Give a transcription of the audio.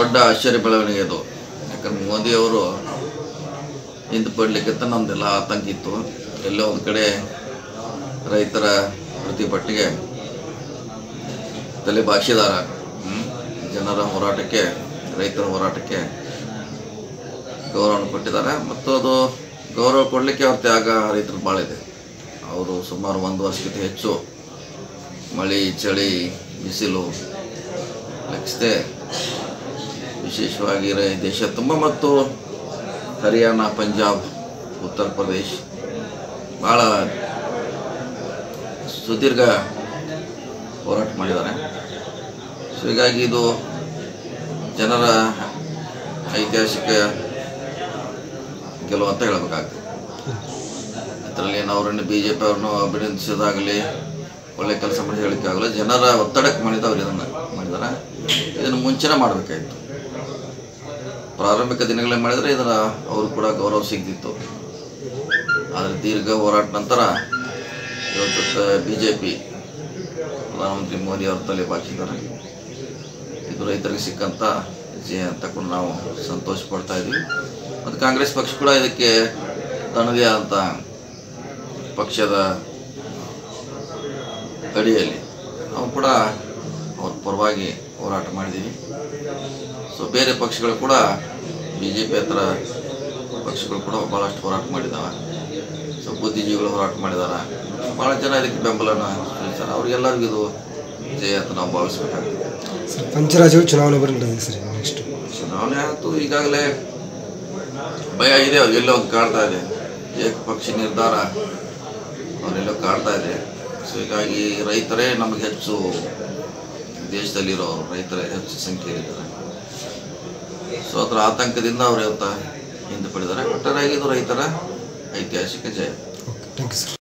ದೊಡ್ಡ ಆಶ್ಚರ್ಯ ಬೆಳವಣಿಗೆ ಅದು ಯಾಕಂದ್ರೆ ಮೋದಿಯವರು ಹಿಂದೆ ಪಡಲಿಕ್ಕಿಂತ ನಮ್ದೆಲ್ಲ ಆತಂಕ ಇತ್ತು ಎಲ್ಲೋ ಒಂದು ಕಡೆ ರೈತರ ಪ್ರತಿಭಟನೆಗೆ ತಲೆ ಬಾಚಿದಾರ ಹ್ಮ್? ಜನರ ಹೋರಾಟಕ್ಕೆ ರೈತರ ಹೋರಾಟಕ್ಕೆ ಗೌರವವನ್ನು ಕೊಟ್ಟಿದ್ದಾರೆ ಮತ್ತು ಅದು ಗೌರವ ಕೊಡಲಿಕ್ಕೆ ಅವ್ರ ತ್ಯಾಗ ರೈತರು ಭಾಳ ಇದೆ ಅವರು ಸುಮಾರು ಒಂದು ವರ್ಷಕ್ಕಿಂತ ಹೆಚ್ಚು ಮಳೆ ಚಳಿ ಬಿಸಿಲು ಲೆಕ್ಕಿಸದೆ ವಿಶೇಷವಾಗಿ ರೈ ದೇಶ ತುಂಬ ಮತ್ತು ಹರಿಯಾಣ ಪಂಜಾಬ್ ಉತ್ತರ ಪ್ರದೇಶ್ ಭಾಳ ಸುದೀರ್ಘ ಹೋರಾಟ ಮಾಡಿದ್ದಾರೆ ಸೊ ಹೀಗಾಗಿ ಇದು ಜನರ ಐತಿಹಾಸಿಕ ಗೆಲುವು ಅಂತ ಹೇಳಬೇಕಾಗ್ತದೆ ಇದರಲ್ಲಿ ಅವರನ್ನು ಬಿ ಜೆ ಪಿ ಅವ್ರನ್ನು ಅಭಿನಂದಿಸೋದಾಗಲಿ ಒಳ್ಳೆ ಕೆಲಸ ಮಾಡಿ ಹೇಳೋಕ್ಕಾಗಲ್ಲ ಜನರ ಒತ್ತಡಕ್ಕೆ ಮಾಡಿದ ಅವ್ರು ಇದನ್ನು ಮಾಡಿದ್ದಾರೆ ಇದನ್ನು ಮುಂಚೆನೇ ಮಾಡಬೇಕಾಗಿತ್ತು ಪ್ರಾರಂಭಿಕ ದಿನಗಳೇ ಮಾಡಿದರೆ ಇದರ ಅವರು ಕೂಡ ಗೌರವ ಸಿಗ್ತಿತ್ತು ಆದರೆ ದೀರ್ಘ ಹೋರಾಟ ನಂತರ ಇವತ್ತು ಬಿ ಜೆ ಪಿ ಪ್ರಧಾನಮಂತ್ರಿ ಮೋದಿ ಅವ್ರ ತಲೆ ಬಾಚಿದ್ದಾರೆ ಇದು ರೈತರಿಗೆ ಸಿಕ್ಕಂಥ ವಿಜಯ ಅಂತ ಕೂಡ ನಾವು ಸಂತೋಷ ಪಡ್ತಾ ಇದ್ದೀವಿ ಮತ್ತು ಕಾಂಗ್ರೆಸ್ ಪಕ್ಷ ಕೂಡ ಇದಕ್ಕೆ ತನ್ನದೇ ಆದಂಥ ಪಕ್ಷದ ಅಡಿಯಲ್ಲಿ ನಾವು ಕೂಡ ಅವ್ರ ಪರವಾಗಿ ಹೋರಾಟ ಮಾಡಿದ್ದೀವಿ ಸೊ ಬೇರೆ ಪಕ್ಷಗಳು ಕೂಡ ಬಿ ಜೆ ಪಿ ಹತ್ರ ಪಕ್ಷಗಳು ಕೂಡ ಭಾಳಷ್ಟು ಹೋರಾಟ ಮಾಡಿದ್ದಾವೆ ಸೊ ಬುದ್ಧಿಜೀವಿಗಳು ಹೋರಾಟ ಮಾಡಿದ್ದಾರೆ ಭಾಳ ಜನ ಇದಕ್ಕೆ ಬೆಂಬಲನ ಸೂಚಿಸ್ತಾರೆ ಅವ್ರಿಗೆಲ್ಲರಿಗೂ ಇದು ಜಯ ಅಂತ ನಾವು ಭಾವಿಸ್ಬೇಕಾಗ್ತದೆ ಸರ್ ಪಂಚರಾಜ್ಯಗಳು ಚುನಾವಣೆ ಬರಲಿದೆ ಸರ್ ನೆಕ್ಸ್ಟ್ ಚುನಾವಣೆ ಆಯ್ತು ಈಗಾಗಲೇ ಭಯ ಇದೆ ಅವ್ರಿಗೆಲ್ಲೋ ಒಂದು ಕಾಡ್ತಾ ಇದೆ ಏಕಪಕ್ಷ ನಿರ್ಧಾರ ಅವರೆಲ್ಲೋ ಕಾಡ್ತಾ ಇದೆ ಸೊ ಹೀಗಾಗಿ ರೈತರೇ ನಮಗೆ ಹೆಚ್ಚು ದೇಶದಲ್ಲಿರೋ ರೈತರ ಹೆಚ್ಚು ಸಂಖ್ಯೆಯಲ್ಲಿದ್ದಾರೆ ಸೊ ಅದರ ಆತಂಕದಿಂದ ಅವರು ಇವತ್ತು ಹಿಂದೆ ಪಡೆದಿದ್ದಾರೆ ಒಟ್ಟಾರೆಯಾಗಿ ಇದು ರೈತರ ಐತಿಹಾಸಿಕ ಜಯ ಓಕೆ ಥ್ಯಾಂಕ್ ಯು ಸರ್